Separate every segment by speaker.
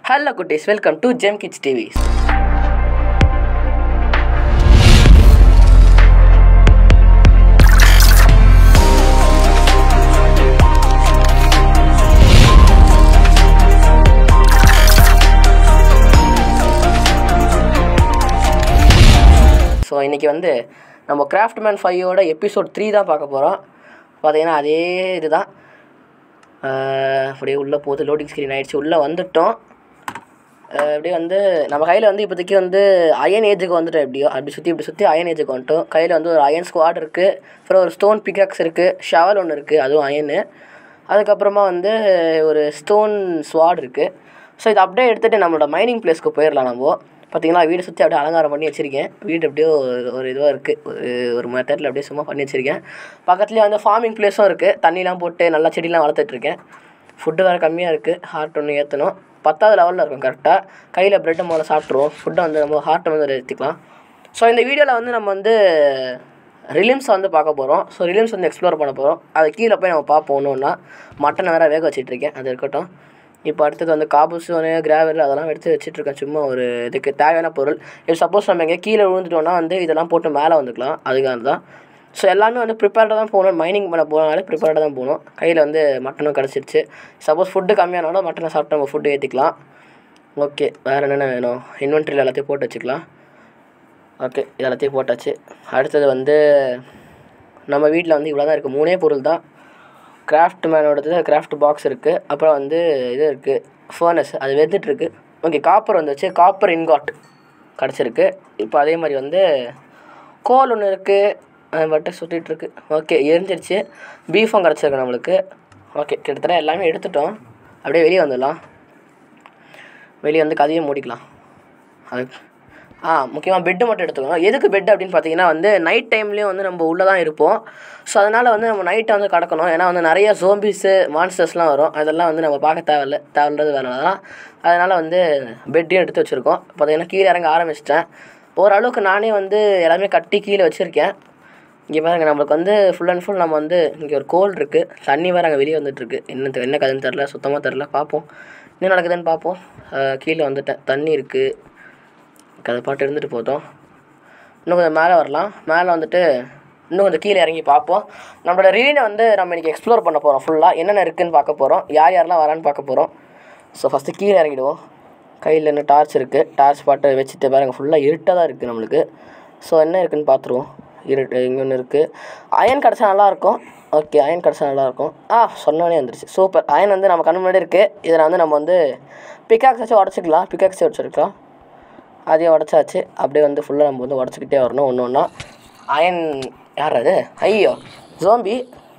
Speaker 1: hello குட்டீஸ் welcome to Gem Kids TV so இன்றைக்கி வந்து நம்ம கிராஃப்ட் மேன் ஃபைவோட எபிசோட் த்ரீ தான் பார்க்க போகிறோம் பார்த்தீங்கன்னா அதே இதுதான் ஆஹ் அப்படியே உள்ளே போகுது லோடிங் ஸ்க்ரீன் ஆகிடுச்சு உள்ளே வந்துட்டோம் ஆஹ் அப்படியே வந்து நம்ம கையில் வந்து இப்போதைக்கு வந்து அயன் ஏஜுக்கு வந்துட்டோம் எப்படியோ அப்படி சுற்றி இப்படி சுற்றி அயன் ஏஜுக்கு வந்துட்டோம் கையில் வந்து ஒரு அயன் ஸ்குவாட் இருக்குது அப்புறம் ஒரு ஸ்டோன் பிகாக்ஸ் இருக்குது ஷவல் ஒன்று இருக்குது அதுவும் அயனு அதுக்கப்புறமா வந்து ஒரு ஸ்டோன் ஸ்வாட் இருக்குது ஸோ இதை அப்படியே எடுத்துகிட்டு நம்மளோட மைனிங் பிளேஸ்க்கு போயிடலாம் நம்ம பார்த்தீங்களா வீடை சுற்றி அப்படியே அலங்காரம் பண்ணி வச்சுருக்கேன் வீடு அப்படியே ஒரு- ஒரு இதுவாக இருக்குது ஒரு ஒரு மெத்தடில் அப்படியே சும்மா பண்ணி வச்சுருக்கேன் பக்கத்துலேயே வந்து ஃபார்மிங் பிளேஸும் இருக்குது தண்ணிலாம் போட்டு நல்லா செடிலாம் வளர்த்துட்ருக்கேன் ஃபுட்டு வேறு கம்மியாக இருக்குது ஹார்ட் ஒன்று ஏற்றணும் பத்தாவது லெவலில் இருக்கும் கரெக்டாக கையில் ப்ரெட்டை முதல்ல சாப்பிட்ருவோம் ஃபுட்டை வந்து நம்ம ஹார்ட்டை வந்து ஏற்றிக்கலாம் ஸோ இந்த வீடியோவில் வந்து நம்ம வந்து ரிலிம்ஸை வந்து பார்க்க போகிறோம் ஸோ ரிலிம்ஸ் வந்து எக்ஸ்ப்ளோர் பண்ண போகிறோம் அது கீழே போய் நம்ம பார்ப்போம் ஒன்று ஒன்றா மட்டனை வேறு வேக வச்சிட்டு இருக்கேன் அது இருக்கட்டும் இப்போ அடுத்தது வந்து காபூசோனு கிராவல் அதெல்லாம் எடுத்து வச்சிட்ருக்கேன் சும்மா ஒரு இதுக்கு தேவையான பொருள் இப்போ சப்போஸ் நம்ம எங்கே கீழே விழுந்துட்டோம்னா வந்து இதெல்லாம் போட்டு மேலே வந்துக்கலாம் அதுக்காக தான் ஸோ எல்லாமே வந்து ப்ரிப்பேர்டாக தான் போகணும் மைனிங் பண்ண போனாலே ப்ரிப்பேர்டாக தான் போகணும் கையில் வந்து மட்டனும் கிடச்சிருச்சு சப்போஸ் ஃபுட்டு கம்மியானாலும் மட்டனை சாப்பிட்டு நம்ம ஃபுட்டு ஏற்றிக்கலாம் ஓகே வேறு என்னென்ன வேணும் இன்வென்ட்ரியில் எல்லாத்தையும் போட்டு வச்சுக்கலாம் ஓகே இது எல்லாத்தையும் போட்டாச்சு அடுத்தது வந்து நம்ம வீட்டில் வந்து இவ்வளோ தான் இருக்குது மூணே பொருள் தான் கிராஃப்ட் மேனோடது கிராஃப்ட் பாக்ஸ் இருக்குது அப்புறம் வந்து இது இருக்குது ஃபர்னஸ் அது வெந்துட்டுருக்கு ஓகே காப்பர் வந்துச்சு காப்பர் இன்காட் கிடச்சிருக்கு இப்போ அதே மாதிரி வந்து கோல் ஒன்று இருக்குது அது மட்டும் சுற்றிட்டு இருக்கு ஓகே எரிஞ்சிருச்சு பீஃபும் கிடச்சிருக்கு நம்மளுக்கு ஓகே கிட்டத்தட்ட எல்லாமே எடுத்துட்டோம் அப்படியே வெளியே வந்துடலாம் வெளியே வந்து கதையை மூடிக்கலாம் அது ஆ முக்கியமாக பெட்டு மட்டும் எடுத்துக்கணும் எதுக்கு பெட் அப்படின்னு பார்த்தீங்கன்னா வந்து நைட் டைம்லேயும் வந்து நம்ம உள்ளே தான் இருப்போம் ஸோ அதனால் வந்து நம்ம நைட்டை வந்து கடக்கணும் ஏன்னா வந்து நிறைய ஜோம்பிஸு மான்ஸ்டர்ஸ்லாம் வரும் அதெல்லாம் வந்து நம்ம பார்க்க தேவையில்ல தேவையில்றது வேலை தான் அதனால் வந்து பெட்டையும் எடுத்து வச்சுருக்கோம் பார்த்தீங்கன்னா கீழே இறங்க ஆரம்பிச்சிட்டேன் ஓரளவுக்கு நானே வந்து எல்லாமே கட்டி கீழே வச்சுருக்கேன் இங்கே பாருங்க நம்மளுக்கு வந்து ஃபுல் அண்ட் ஃபுல் நம்ம வந்து இங்கே ஒரு கோல் இருக்குது தண்ணி வேறு அங்கே வெளியே வந்துட்டுருக்கு என்ன தெ- என்ன கதைன்னு தெரில சுத்தமாக தெரில பார்ப்போம் என்ன நடக்குதுன்னு பார்ப்போம் அஹ் கீழே வந்துட்டேன் தண்ணி இருக்குது அதை பாட்டு இருந்துட்டு போதும் இன்னும் கொஞ்சம் மேலே வரலாம் மேலே வந்துட்டு இன்னும் கொஞ்சம் கீழே இறங்கி பார்ப்போம் நம்மளோட ரீனை வந்து நம்ம இன்றைக்கி எக்ஸ்ப்ளோர் பண்ண போகிறோம் ஃபுல்லாக என்னென்ன இருக்குதுன்னு பார்க்க போகிறோம் யார் யாரெல்லாம் வரான்னு பார்க்க போகிறோம் ஸோ ஃபஸ்ட்டு கீழே இறங்கிடுவோம் கையில் இன்னும் டார்ச் இருக்குது டார்ச் பாட்டு வச்சுட்டு பாருங்க ஃபுல்லாக இருட்டாக தான் இருக்குது நம்மளுக்கு ஸோ என்ன இருக்குன்னு பார்த்துருவோம் இருட்டு இங்கே ஒன்று இருக்குது அயன் கிடச்சா நல்லாயிருக்கும் ஓகே அயன் கிடச்சா நல்லாயிருக்கும் ஆ சொன்னோடனே வந்துருச்சு சூப்பர் அயன் வந்து நம்ம கண்ணு முன்னாடி இருக்குது இதில் வந்து நம்ம வந்து பிக்காக்ஸ் வச்சு உடச்சிக்கலாம் பிக்காக்ஸ் வச்சுருக்கலாம் அதையும் உடச்சாச்சு அப்படியே வந்து ஃபுல்லாக நம்ம வந்து உடச்சிக்கிட்டே வரணும் ஒன்று ஒன்றா அயன் யார் அது ஐயோ ஜோம்பி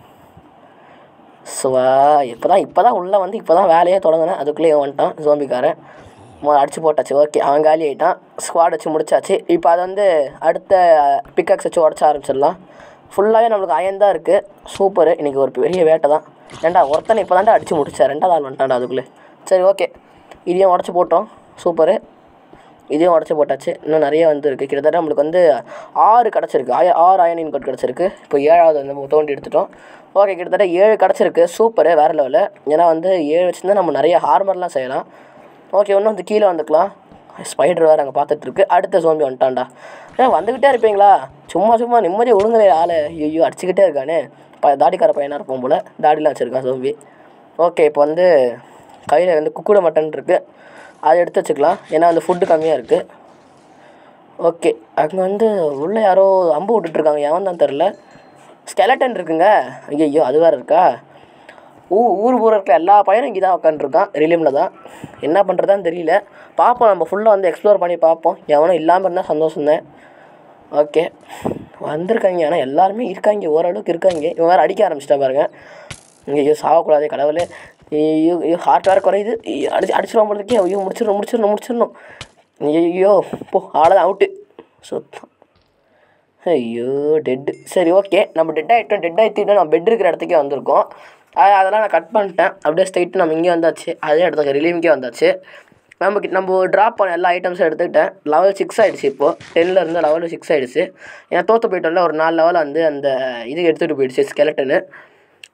Speaker 1: சுவா இப்போ தான் இப்போ தான் உள்ளே வந்து இப்போ தான் வேலையே தொடங்கினேன் அதுக்குள்ளேயே வந்துட்டான் ஜோம்பிக்காரன் மொதல் அடிச்சு போட்டாச்சு ஓகே அவன் காலி ஆகிட்டான் ஸ்குவாட் வச்சு முடிச்சாச்சு இப்போ அதை வந்து அடுத்த பிக்காக்ஸ் வச்சு உடச்ச ஆரம்பிச்சிடலாம் ஃபுல்லாகவே நம்மளுக்கு அயன் தான் இருக்குது சூப்பரு இன்றைக்கி ஒரு பெரிய வேட்டை தான் ஏன்டா ஒருத்தனை இப்போ தான்டா அடிச்சு முடிச்சேன் ரெண்டாவது ஆள் வந்துட்டான்டா அதுக்குள்ளே சரி ஓகே இதையும் உடச்சி போட்டோம் சூப்பரு இதையும் உடச்சி போட்டாச்சு இன்னும் நிறைய வந்து இருக்குது கிட்டத்தட்ட நம்மளுக்கு வந்து ஆறு கிடச்சிருக்கு ஆய ஆறு அயன் இன்கோட் கிடச்சிருக்கு இப்போ ஏழாவது வந்து நம்ம தோண்டி எடுத்துட்டோம் ஓகே கிட்டத்தட்ட ஏழு கிடச்சிருக்கு சூப்பரு வேறு லெவலில் ஏன்னா வந்து ஏழு வச்சுருந்தா நம்ம நிறைய ஹார்மர்லாம் செய்யலாம் ஓகே இன்னும் வந்து கீழே வந்துக்கலாம் ஸ்பைடர் வேறு அங்கே பார்த்துட்ருக்கு அடுத்த சோம்பி வந்துட்டான்டா ஏ வந்துக்கிட்டே இருப்பீங்களா சும்மா சும்மா நிம்மதியாக விடுங்களே ஆளை ஐயோ அடிச்சுக்கிட்டே இருக்கானே ப தாடிக்கார பையனாக இருப்போம் போல் தாடிலாம் வச்சுருக்கான் சோம்பி ஓகே இப்போ வந்து கையில் வந்து குக்குட மட்டன் இருக்குது அதை எடுத்து வச்சுக்கலாம் ஏன்னா வந்து ஃபுட்டு கம்மியாக இருக்குது ஓகே அங்கே வந்து உள்ளே யாரோ அம்பு விட்டுட்ருக்காங்க எவன் தான் தெரில ஸ்கெலட்டன் இருக்குங்க ஐயோ அது வேறு இருக்கா ஊ ஊர் ஊர் இருக்கிற எல்லா பையனும் இங்கே தான் உட்காந்துருக்கான் ரிலிமில் தான் என்ன பண்ணுறதான்னு தெரியல பார்ப்போம் நம்ம ஃபுல்லாக வந்து எக்ஸ்ப்ளோர் பண்ணி பார்ப்போம் எவனும் இல்லாமல் இருந்தால் சந்தோஷம்தான் ஓகே வந்திருக்காங்க ஆனால் எல்லாருமே இருக்காங்க ஓரளவுக்கு இருக்காங்க இவன் வேறு அடிக்க ஆரம்பிச்சிட்டா பாருங்க ஐயோ சாவக்கூடாதே கடவுளே ஐயோ ஐயோ ஹார்ட் வேறு குறையுது ஐயோ, அடிச்சு அடிச்சிருவோம் போல இருக்கே ஐயோ முடிச்சிடணும் முடிச்சிடணும் முடிச்சிடணும் ஐயோ போ ஆளதான் அவுட்டு சுத்தம் ஐயோ டெட்டு சரி ஓகே நம்ம டெட் ஆகிட்டோம் டெட் ஆகிட்டு நம்ம பெட் இருக்கிற இடத்துக்கே வந்திருக்கோம் அது அதெல்லாம் நான் கட் பண்ணிட்டேன் அப்படியே ஸ்ட்ரைட்டு நம்ம இங்கே வந்தாச்சு அதே இடத்துக்கு ரிலீவிங்கே வந்தாச்சு நமக்கு நம்ம ட்ராப் பண்ண எல்லா ஐட்டம்ஸும் எடுத்துக்கிட்டேன் லெவல் சிக்ஸ் ஆகிடுச்சு இப்போது டென்னில் இருந்து லெவல் சிக்ஸ் ஆகிடுச்சு ஏன்னா தோற்று போயிட்டோம்ல ஒரு நாலு லெவல் வந்து அந்த இது எடுத்துகிட்டு போயிடுச்சு ஸ்கெலட்டனு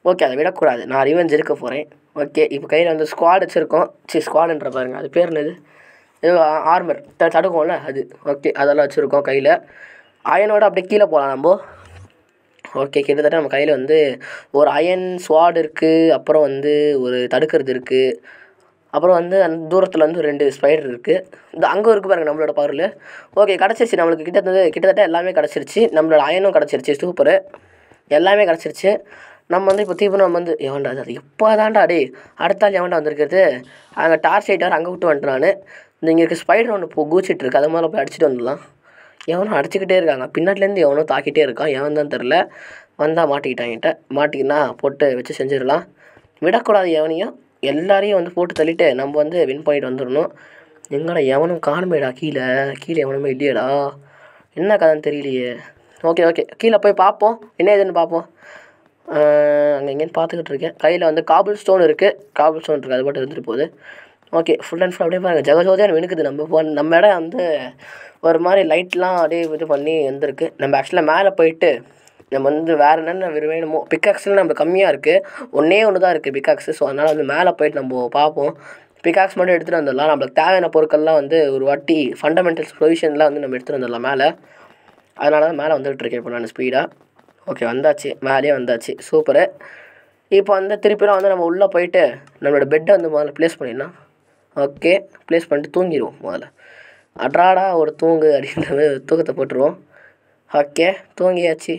Speaker 1: ஓகே அதை விடக்கூடாது நான் ரிவெஞ்ச் இருக்க போகிறேன் ஓகே இப்போ கையில் வந்து ஸ்குவாட் வச்சுருக்கோம் சி ஸ்குவாடுன்ற பாருங்க அது பேர் என்னது ஏதோ ஆர்மர் த தடுக்கும்ல அது ஓகே அதெல்லாம் வச்சுருக்கோம் கையில் அயனோட அப்படியே கீழே போகலாம் நம்ம ஓகே கிட்டத்தட்ட நம்ம கையில் வந்து ஒரு அயன் ஸ்வாட் இருக்குது அப்புறம் வந்து ஒரு தடுக்கிறது இருக்குது அப்புறம் வந்து அந்த தூரத்தில் வந்து ஒரு ரெண்டு ஸ்பைடர் இருக்குது இந்த அங்கே இருக்குது பாருங்க நம்மளோட பவரில் ஓகே கிடச்சிருச்சு நம்மளுக்கு கிட்டத்தட்ட கிட்டத்தட்ட எல்லாமே கிடச்சிருச்சு நம்மளோட அயனும் கிடச்சிருச்சு சூப்பரு எல்லாமே கிடச்சிருச்சு நம்ம வந்து இப்போ தீபம் நம்ம வந்து எவன்டா அது இப்போ தான்டா டே அடுத்த ஆள் எவன்டா வந்திருக்கிறது அங்கே டார்ச் லைட்டார் அங்கே விட்டு வந்துட்டு நான் இந்த இங்கே இருக்க ஸ்பைடர் ஒன்று இப்போ கூச்சிட்டு இருக்கு அது மேலே போய் அடிச்சுட்டு வந்துடலாம் எவனோ அடிச்சுக்கிட்டே இருக்காங்க பின்னாடிலேருந்து எவனோ தாக்கிட்டே இருக்கான் எவன் தான் தெரில வந்தால் மாட்டிக்கிட்டாங்கிட்ட மாட்டிக்கினா போட்டு வச்சு செஞ்சிடலாம் விடக்கூடாது எவனையும் எல்லாரையும் வந்து போட்டு தள்ளிட்டு நம்ம வந்து வின் பண்ணிட்டு வந்துடணும் எங்கடா எவனும் காணுமேடா கீழே கீழே எவனுமே இல்லையேடா என்ன கதைன்னு தெரியலையே ஓகே ஓகே கீழே போய் பார்ப்போம் என்ன ஏதுன்னு பார்ப்போம் அங்கே எங்கேன்னு பார்த்துக்கிட்டு இருக்கேன் கையில் வந்து காபிள் ஸ்டோன் இருக்குது காபிள் ஸ்டோன் இருக்குது அது மட்டும் இருந்துட்டு போகுது ஓகே ஃபுல் அண்ட் ஃபுல் அப்படியே பாருங்க ஜெகஜோதியாக வினுக்குது நம்ம phone- நம்ம இடம் வந்து ஒரு மாதிரி லைட்லாம் அப்படியே இது பண்ணி வந்திருக்கு நம்ம ஆக்சுவலாக மேலே போயிட்டு நம்ம வந்து வேறு என்னென்ன வேறு வேணுமோ பிக்காக்ஸில் நம்ம கம்மியாக இருக்குது ஒன்றே ஒன்று தான் இருக்குது பிக்காக்ஸு ஸோ அதனால் வந்து மேலே போயிட்டு நம்ம பார்ப்போம் பிகாக்ஸ் மட்டும் எடுத்துகிட்டு வந்துடலாம் நம்மளுக்கு தேவையான பொருட்கள்லாம் வந்து ஒரு வாட்டி ஃபண்டமெண்டல்ஸ் ப்ரொவிஷன்லாம் வந்து நம்ம எடுத்துகிட்டு வந்துடலாம் மேலே அதனால தான் மேலே வந்துகிட்டு இருக்கேன் இப்போ நான் ஸ்பீடாக ஓகே வந்தாச்சு மேலேயே வந்தாச்சு சூப்பரு இப்போ வந்து திருப்பிலாம் வந்து நம்ம உள்ளே போயிட்டு நம்மளோட பெட்டை வந்து முதல்ல ப்ளேஸ் பண்ணிடலாம் ஓகே ப்ளேஸ் பண்ணிட்டு தூங்கிடுவோம் முதல்ல அட்ராடா ஒரு தூங்கு அப்படின்ற மாதிரி தூக்கத்தை போட்டுருவோம் ஓகே தூங்கியாச்சு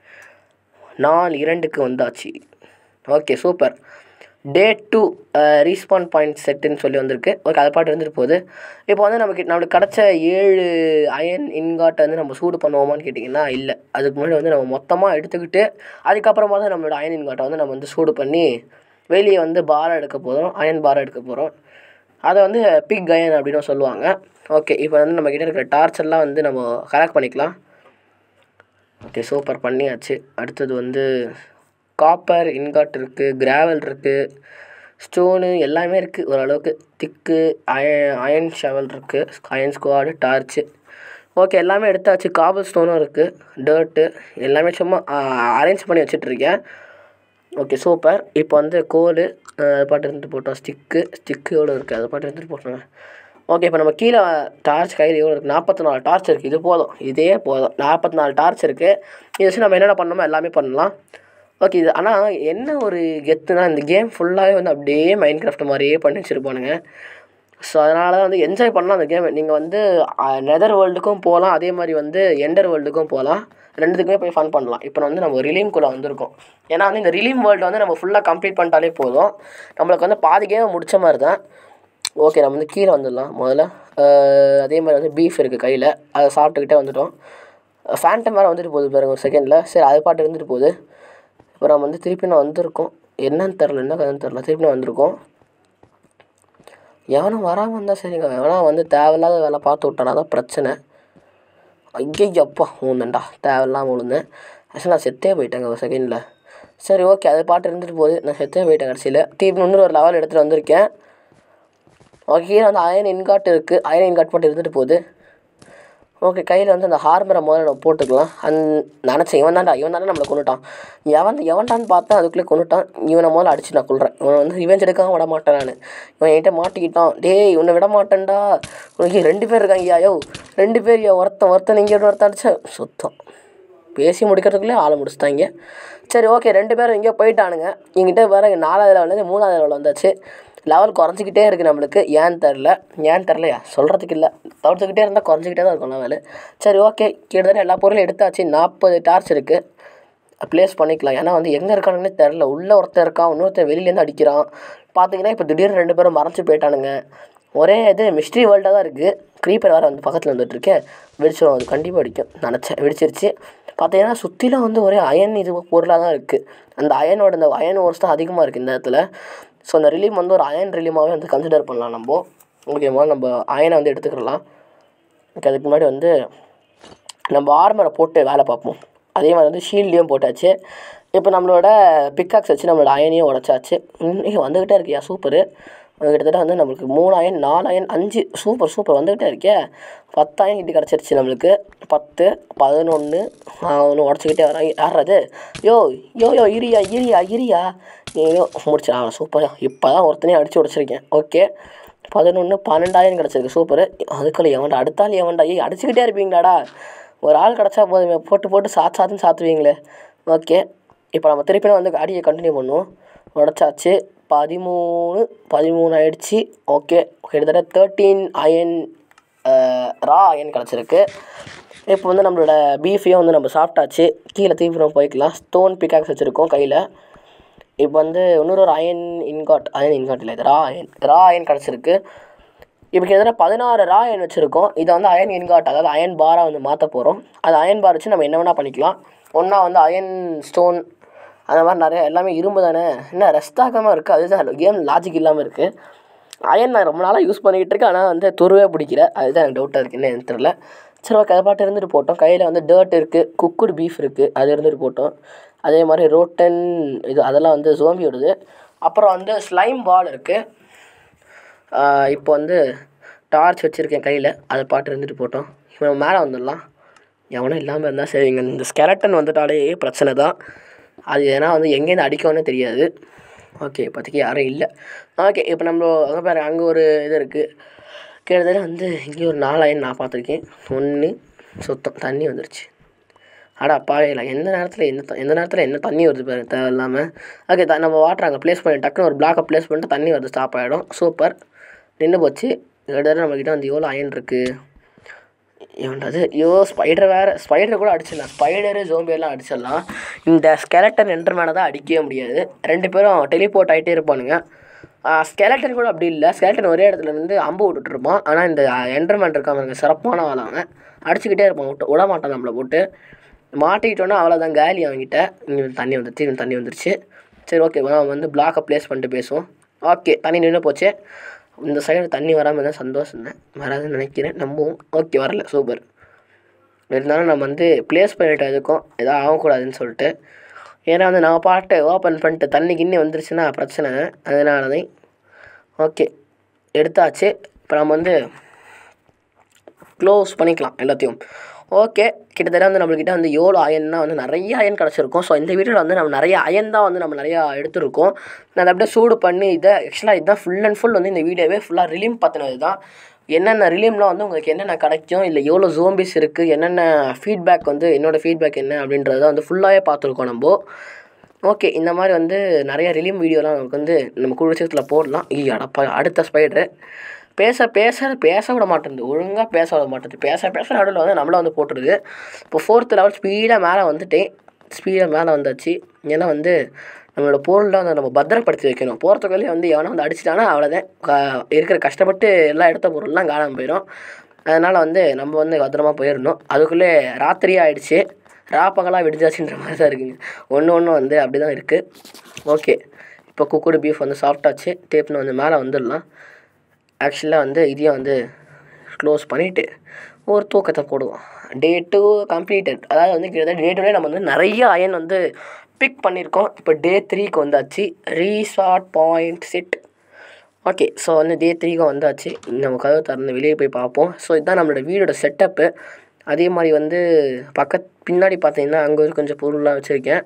Speaker 1: நாள் இரண்டுக்கு வந்தாச்சு okay super day two respawn point செட்டுன்னு சொல்லி வந்திருக்கு ஓகே அதை பாட்டு இருந்துட்டு போகுது இப்போ வந்து நமக்கு நம்மளுக்கு கிடச்ச ஏழு அயன் இன்காட்டை வந்து நம்ம சூடு பண்ணுவோமான்னு கேட்டிங்கன்னா இல்லை அதுக்கு முன்னாடி வந்து நம்ம மொத்தமாக எடுத்துக்கிட்டு அதுக்கப்புறமா தான் நம்மளோட அயன் இன்காட்டை வந்து நம்ம வந்து சூடு பண்ணி வெளியே வந்து பாரம் எடுக்க போகிறோம் அயன் பாரம் எடுக்க போகிறோம் அதை வந்து பிக் அயன் அப்படின்னு சொல்லுவாங்க ஓகே இப்போ வந்து நம்ம கிட்ட இருக்கிற டார்ச் எல்லாம் வந்து நம்ம கலெக்ட் பண்ணிக்கலாம் ஓகே சூப்பர் பண்ணியாச்சு அடுத்தது வந்து காப்பர் இன்காட் இருக்குது கிராவல் இருக்குது ஸ்டோனு எல்லாமே இருக்குது ஓரளவுக்கு திக்கு அய அயன் ஷவல் இருக்குது அயன் ஸ்குவாடு டார்ச்சு ஓகே எல்லாமே எடுத்தாச்சு காபல் ஸ்டோனும் இருக்குது டர்ட்டு எல்லாமே சும்மா அரேஞ்ச் பண்ணி வச்சிட்ருக்கேன் ஓகே சூப்பர் இப்போ வந்து கோல் அது பாட்டு இருந்துட்டு போட்டோம் ஸ்டிக்கு ஸ்டிக்கு எவ்வளோ இருக்குது அது பாட்டு இருந்துட்டு போட்டோங்க ஓகே இப்போ நம்ம கீழே டார்ச் கையில் எவ்வளோ இருக்குது நாற்பத்தி நாலு டார்ச் இருக்குது இது போதும் இதே போதும் நாற்பத்தி நாலு டார்ச் இருக்குது இதை வச்சு நம்ம என்னென்ன பண்ணணுமோ எல்லாமே பண்ணலாம் ஓகே இது ஆனால் என்ன ஒரு கெத்துனா இந்த கேம் ஃபுல்லாகவே வந்து அப்படியே மைண்ட் கிராஃப்ட் மாதிரியே பண்ணி வச்சுருப்பானுங்க ஸோ அதனால தான் வந்து என்ஜாய் பண்ணலாம் அந்த கேம் நீங்கள் வந்து நெதர் வேர்ல்டுக்கும் போகலாம் அதே மாதிரி வந்து எண்டர் வேர்ல்டுக்கும் போகலாம் ரெண்டுத்துக்குமே போய் ஃபன் பண்ணலாம் இப்போ வந்து நம்ம ரிலீம்குள்ளே வந்திருக்கோம் ஏன்னா வந்து இந்த ரிலீம் வேர்ல்டு வந்து நம்ம ஃபுல்லாக கம்ப்ளீட் பண்ணிட்டாலே போதும் நம்மளுக்கு வந்து பாதி கேம் முடிச்ச மாதிரி தான் ஓகே நம்ம வந்து கீழே வந்துடலாம் முதல்ல அஹ் அதே மாதிரி வந்து பீஃப் இருக்குது கையில் அதை சாப்பிட்டுக்கிட்டே வந்துட்டோம் ஃபேண்டம் வேறு வந்துட்டு போகுது பாருங்க ஒரு செகண்டில் சரி அது பாட்டு இருந்துட்டு போகுது இப்போ நம்ம வந்து திருப்பி நான் வந்திருக்கோம் என்னன்னு தெரில என்ன கதைன்னு தெரில திருப்பி நான் வந்திருக்கோம் எவனும் வராமல் இருந்தால் சரிங்க எவனா வந்து தேவையில்லாத வேலை பார்த்து விட்டானா தான் பிரச்சனை ஐயப்பா ஊந்தேன்டா தேவையில்லாமல் விழுந்தேன் ஆக்சுவலாக நான் செத்தே போயிட்டேங்க ஒரு செகண்டில் சரி ஓகே அது பாட்டு இருந்துட்டு போகுது நான் செத்தே போயிட்டேன் கடைசியில் திருப்பி இன்னொரு ஒரு லெவல் எடுத்துகிட்டு வந்திருக்கேன் ஓகே கீழே வந்து அயன் இன்காட் இருக்குது அயன் இன்காட் பாட்டு இருந்துட்டு போகுது ஓகே கையில் வந்து அந்த ஹார்மரை முதல்ல நம்ம போட்டுக்கலாம் அந் நினச்சேன் இவன் தான்டா இவன் தானே நம்மளை கொண்டுட்டான் எவன் எவன்டான்னு பார்த்தா அதுக்குள்ளே கொண்டுட்டான் இவனை முதல்ல அடிச்சு நான் கொள்கிறேன் இவனை வந்து ரிவெஞ்ச் எடுக்காம விட மாட்டேன் நான் இவன் என்கிட்ட மாட்டிக்கிட்டான் டேய் இவனை விட மாட்டேன்டா உனக்கு ரெண்டு பேர் இருக்காங்க யோ ரெண்டு பேர் யா ஒருத்தன் ஒருத்தன் இங்கே ஒருத்தன் அடிச்சா சுத்தம் பேசி முடிக்கிறதுக்குள்ளே ஆளை முடிச்சிட்டாங்க சரி ஓகே ரெண்டு பேரும் எங்கேயோ போயிட்டானுங்க எங்கிட்ட வேறு நாலாவது லெவல்லேருந்து மூணாவது லெவல் வந்தாச்சு லெவல் குறைஞ்சிக்கிட்டே இருக்குது நம்மளுக்கு ஏன்னு தெரில ஏன்னு தெரிலையா சொல்கிறதுக்கு இல்லை தவிர்த்துக்கிட்டே இருந்தால் குறைஞ்சிக்கிட்டே தான் இருக்கும் லெவல் சரி ஓகே கிட்டத்தட்ட எல்லா பொருளும் எடுத்தாச்சு நாற்பது டார்ச் இருக்குது ப்ளேஸ் பண்ணிக்கலாம் ஏன்னா வந்து எங்கே இருக்கானுங்கன்னே தெரில உள்ளே ஒருத்தன் இருக்கான் இன்னொருத்தன் வெளியிலேருந்து அடிக்கிறான் பார்த்தீங்கன்னா இப்போ திடீர்னு ரெண்டு பேரும் மறைஞ்சு போயிட்டானுங்க ஒரே இது மிஸ்ட்ரி வேர்ல்டாக தான் இருக்குது க்ரீப்பர் வேறு வந்து பக்கத்தில் வந்துட்டுருக்கேன் வெடிச்சிடும் அது கண்டிப்பாக அடிக்கும் நினச்சேன் வெடிச்சிருச்சு பார்த்தீங்கன்னா சுற்றிலும் வந்து ஒரே அயன் இது பொருளாக தான் இருக்குது அந்த அயனோட இந்த அயன் ஓர்ஸ் தான் அதிகமாக இருக்குது இந்த இடத்துல ஸோ அந்த ரிலீம் வந்து ஒரு அயன் ரிலீமாகவே வந்து கன்சிடர் பண்ணலாம் நம்ம ஓகே முதல்ல நம்ம அயனை வந்து எடுத்துக்கிடலாம் ஓகே அதுக்கு முன்னாடி வந்து நம்ம ஆர்மரை போட்டு வேலை பார்ப்போம் அதே மாதிரி வந்து ஷீல்டையும் போட்டாச்சு இப்போ நம்மளோட பிக்காக்ஸ் வச்சு நம்மளோட அயனையும் உடச்சாச்சு இன்னும் வந்துக்கிட்டே இருக்கியா சூப்பரு கிட்டத்தட்ட வந்து நம்மளுக்கு மூணு அயன் நாலு அயன் அஞ்சு சூப்பர் சூப்பர் வந்துக்கிட்டே இருக்கே பத்து அயன் கிட்ட கிடச்சிருச்சு நம்மளுக்கு பத்து பதினொன்று ஒன்று உடச்சிக்கிட்டே வரான் யாராது யோ யோ யோ இரியா இரியா இரியா ஏதோ முடிச்சு ஆ சூப்பர் இப்போ தான் ஒருத்தனையும் அடித்து உடச்சிருக்கேன் ஓகே பதினொன்று பன்னெண்டாயிரம் கிடச்சிருக்கு சூப்பர் அதுக்குள்ள எவன்டா அடுத்தாள் எவன்டா ஏய் அடிச்சுக்கிட்டே இருப்பீங்களாடா ஒரு ஆள் கிடச்சா போதுமே போட்டு போட்டு சாத்து சாத்துன்னு சாத்துவீங்களே ஓகே இப்போ நம்ம திருப்பியும் வந்து அடியை கண்டினியூ பண்ணுவோம் உடச்சாச்சு பதிமூணு பதிமூணு ஆயிடுச்சு ஓகே கிட்டத்தட்ட தேர்ட்டீன் அயன் ரா அயன் கிடச்சிருக்கு இப்போ வந்து நம்மளோட பீஃபையும் வந்து நம்ம சாப்பிட்டாச்சு கீழே திருப்பி நம்ம போய்க்கலாம் ஸ்டோன் பிக்காக்ஸ் வச்சுருக்கோம் கையில் இப்போ வந்து இன்னொரு ஒரு அயன் இன்காட் அயன் இன்காட் இல்லை இது ரா அயன் ரா அயன் கிடச்சிருக்கு இப்போ கிட்டத்தட்ட பதினாறு ரா அயன் வச்சுருக்கோம் இதை வந்து அயன் இன்காட் அதாவது அயன் பாராக வந்து மாற்ற போகிறோம் அது அயன் பார் வச்சு நம்ம என்ன வேணால் பண்ணிக்கலாம் ஒன்றா வந்து அயன் ஸ்டோன் அந்த மாதிரி நிறைய எல்லாமே இரும்பு தானே என்ன ரெஸ்டாகாமல் இருக்குது அதுதான் கேம் லாஜிக் இல்லாமல் இருக்குது அயன் நான் ரொம்ப நாளாக யூஸ் பண்ணிக்கிட்டு இருக்கேன் ஆனால் வந்து துருவே பிடிக்கல அதுதான் எனக்கு டவுட்டாக இருக்குது என்ன எனக்கு தெரியல சரி ஓகே அதை பாட்டு இருந்துட்டு போட்டோம் கையில் வந்து டர்ட் இருக்குது குக்குடு பீஃப் இருக்குது அது இருந்துட்டு போட்டோம் அதே மாதிரி ரோட்டன் இது அதெல்லாம் வந்து ஜோம்பியோடது அப்புறம் வந்து ஸ்லைம் பால் இருக்குது இப்போ வந்து டார்ச் வச்சுருக்கேன் கையில் அதை பாட்டு இருந்துட்டு போட்டோம் இப்போ நம்ம மேலே வந்துடலாம் எவனும் இல்லாமல் இருந்தால் சரிங்க இந்த ஸ்கெலட்டன் வந்துட்டாலே பிரச்சனை தான் அது ஏன்னா வந்து எங்கேருந்து அடிக்கணும்னு தெரியாது ஓகே இப்போதைக்கு யாரும் இல்லை ஓகே இப்போ நம்ம அங்கே பாரு அங்கே ஒரு இது இருக்குது கிட்டத்தட்ட வந்து இங்கே ஒரு நாலாயிரம் நான் பார்த்துருக்கேன் ஒன்று சுத்தம் தண்ணி வந்துருச்சு அடா பாவையில எந்த நேரத்தில் என்ன த- எந்த நேரத்தில் என்ன தண்ணி வருது பாரு தேவையில்லாமல் ஓகே த நம்ம வாட்டர் அங்கே ப்ளேஸ் பண்ணி டக்குன்னு ஒரு பிளாக்கை ப்ளேஸ் பண்ணிட்டு தண்ணி வருது ஸ்டாப் ஆகிடும் சூப்பர் நின்று போச்சு கிட்டத்தட்ட நம்மக்கிட்ட வந்து எவ்வளோ அயன் இருக்குது இவன்றது ஐயோ ஸ்பைடர் வேறு ஸ்பைடர் கூட அடிச்சிடலாம் ஸ்பைடரு ஜோம்பியெல்லாம் அடிச்சிடலாம் இந்த ஸ்கெலட்டன் என்டர்மேனை தான் அடிக்கவே முடியாது ரெண்டு பேரும் டெலிபோர்ட் ஆகிட்டே இருப்பானுங்க ஸ்கெலட்டன் கூட அப்படி இல்லை ஸ்கெலட்டன் ஒரே இடத்துல இருந்து அம்பு விட்டுட்டு இருப்பான் ஆனால் இந்த என்டர்மேன் இருக்காங்க சிறப்பான ஆள் அவன் அடிச்சுக்கிட்டே இருப்பான் விட்டு விட மாட்டான் நம்மளை போட்டு மாட்டிக்கிட்டோன்னா அவ்வளோதான் காலி அவன்கிட்ட இங்கே தண்ணி வந்துருச்சு இவன் தண்ணி வந்துருச்சு சரி ஓகே நம்ம வந்து பிளாக்கை ப்ளேஸ் பண்ணிட்டு பேசுவோம் ஓகே தண்ணி நின்று போச்சு இந்த சைடு தண்ணி வராமல் தான் சந்தோஷம் தான் வராதுன்னு நினைக்கிறேன் நம்புவோம் ஓகே வரல சூப்பர் இருந்தாலும் நம்ம வந்து ப்ளேஸ் பண்ணிட்டு எதுக்கும் எதாவது ஆகக்கூடாதுன்னு சொல்லிட்டு ஏன்னா வந்து நம்ம பாட்டு ஓப்பன் பண்ணிட்டு தண்ணி கிண்ணி வந்துருச்சுன்னா பிரச்சனை அதனால தான் ஓகே எடுத்தாச்சு இப்போ நம்ம வந்து க்ளோஸ் பண்ணிக்கலாம் எல்லாத்தையும் ஓகே கிட்டத்தட்ட வந்து நம்மள்கிட்ட வந்து எவ்வளோ அயன்னா வந்து நிறைய அயன் கிடச்சிருக்கும் ஸோ இந்த வீடியோவில் வந்து நம்ம நிறைய அயன் தான் வந்து நம்ம நிறையா எடுத்திருக்கோம் நான் அதை அப்படியே சூடு பண்ணி இதை ஆக்சுவலாக இதுதான் ஃபுல் அண்ட் ஃபுல் வந்து இந்த வீடியோவே ஃபுல்லாக ரிலீம் பற்றினது தான் என்னென்ன ரிலீம்லாம் வந்து உங்களுக்கு என்னென்ன கிடைக்கும் இல்லை எவ்வளோ ஜோம்பிஸ் இருக்குது என்னென்ன ஃபீட்பேக் வந்து என்னோடய ஃபீட்பேக் என்ன அப்படின்றத வந்து ஃபுல்லாகவே பார்த்துருக்கோம் நம்ம ஓகே இந்த மாதிரி வந்து நிறைய ரிலீம் வீடியோலாம் நமக்கு வந்து நம்ம குளிச்சத்தில் போடலாம் ஈ அடப்பா அடுத்த ஸ்பைடரு பேச பேச பேச விட மாட்டேங்குது ஒழுங்காக பேச விட மாட்டேங்குது பேச பேச நடுவில் வந்து நம்மளை வந்து போட்டுருது இப்போ ஃபோர்த்து லெவல் ஸ்பீடாக மேலே வந்துட்டேன் ஸ்பீடாக மேலே வந்தாச்சு ஏன்னா வந்து நம்மளோட பொருள்லாம் வந்து நம்ம பத்திரப்படுத்தி வைக்கணும் போகிறதுக்குள்ளே வந்து எவனா வந்து அடிச்சிட்டானா அவ்வளோதான் க- இருக்கிற கஷ்டப்பட்டு எல்லாம் எடுத்த பொருள்லாம் காணாமல் போயிடும் அதனால் வந்து நம்ம வந்து பத்திரமா போயிடணும் அதுக்குள்ளே ராத்திரியே ஆயிடுச்சு ராப்பகலாக விடிஞ்சாச்சுன்ற மாதிரி தான் இருக்குங்க ஒன்று ஒன்று வந்து அப்படி தான் இருக்குது ஓகே இப்போ குக்குடு பீஃப் வந்து சாப்பிட்டாச்சு டேப்னு வந்து மேலே வந்துடலாம் ஆக்சுவலாக வந்து இதையும் வந்து க்ளோஸ் பண்ணிவிட்டு ஒரு தூக்கத்தை போடுவோம் டே டூ கம்ப்ளீட்டட் அதாவது வந்து கிட்டத்தட்ட டே டூலே நம்ம வந்து நிறைய அயன் வந்து பிக் பண்ணியிருக்கோம் இப்போ டே த்ரீக்கு வந்தாச்சு resort point set okay so வந்து டே த்ரீக்கு வந்தாச்சு நம்ம கதவு திறந்து வெளியே போய் பார்ப்போம் ஸோ இதுதான் நம்மளோட வீடோட செட்டப்பு அதே மாதிரி வந்து பக்கத் பின்னாடி பார்த்தீங்கன்னா அங்கே ஒரு கொஞ்சம் பொருள்லாம் வச்சுருக்கேன்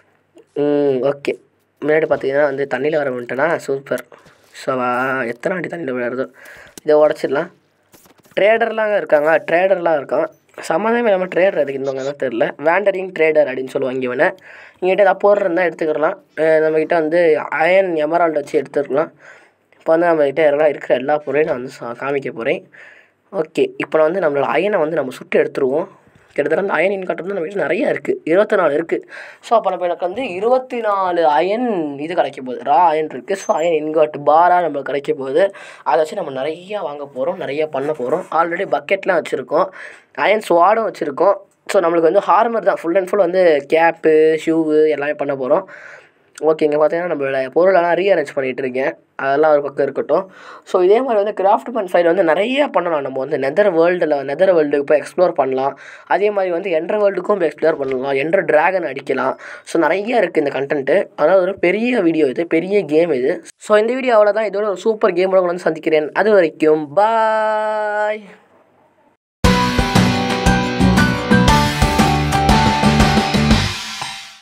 Speaker 1: ஓகே முன்னாடி பார்த்தீங்கன்னா வந்து தண்ணியில் வர வந்துட்டேனா சூப்பர் ஸோ எத்தனை வாட்டி தண்ணியில் விளையாடுறதோ இதை உடச்சிடலாம் ட்ரேடர்லாம் இருக்காங்க ட்ரேடர்லாம் இருக்கான் சம்மந்தமே இல்லாமல் ட்ரேடர் எதுக்கு இருந்தவங்க தெரில வேண்டரிங் ட்ரேடர் அப்படின்னு சொல்லுவாங்க இவனை இங்கிட்ட ஏதாவது பொருள் இருந்தால் எடுத்துக்கலாம் அஹ் நம்மக்கிட்ட வந்து அயன் எமரால்டு வச்சு எடுத்துக்கலாம் இப்போ வந்து நம்மக்கிட்ட எல்லாம் இருக்கிற எல்லா பொருளையும் நான் வந்து சா- காமிக்க போகிறேன் ஓகே இப்போ நான் வந்து நம்மளோட அயனை வந்து நம்ம சுட்டு எடுத்துருவோம் கிட்டத்தட்ட அந்த அயன் இன்காட் வந்து நம்ம வீட்டில் நிறைய இருக்குது இருபத்தி நாலு இருக்குது ஸோ அப்போ நம்ம எனக்கு வந்து இருபத்தி நாலு அயன் இது கிடைக்க போகுது ரா அயன் இருக்குது ஸோ அயன் இன்காட் பாராக நம்மளுக்கு கிடைக்க போகுது அதை வச்சு நம்ம நிறையா வாங்க போகிறோம் நிறையா பண்ண போகிறோம் ஆல்ரெடி பக்கெட்லாம் வச்சுருக்கோம் அயன் ஸ்வாடும் வச்சுருக்கோம் ஸோ நம்மளுக்கு வந்து ஹார்மர் தான் ஃபுல் அண்ட் ஃபுல் வந்து கேப்பு ஷூவு எல்லாமே பண்ண போகிறோம் ஓகே இங்கே பார்த்தீங்கன்னா நம்மளோட பொருளெல்லாம் ரீஅரேஞ்ச் பண்ணிகிட்டு இருக்கேன் அதெல்லாம் ஒரு பக்கம் இருக்கட்டும் ஸோ இதே மாதிரி வந்து கிராஃப்ட் மேன் ஃபைல் வந்து நிறைய பண்ணலாம் நம்ம வந்து நெதர் வேர்ல்டில் நெதர் வேர்ல்டுக்கு போய் எக்ஸ்ப்ளோர் பண்ணலாம் அதே மாதிரி வந்து என்ட்ர வேர்ல்டுக்கும் போய் எக்ஸ்ப்ளோர் பண்ணலாம் என்ட்ர ட்ராகன் அடிக்கலாம் ஸோ நிறைய இருக்குது இந்த கண்டென்ட்டு அதாவது ஒரு பெரிய வீடியோ இது பெரிய கேம் இது ஸோ இந்த வீடியோ அவ்வளோதான் இதோட ஒரு சூப்பர் கேமோட வந்து சந்திக்கிறேன் அது வரைக்கும் பாய்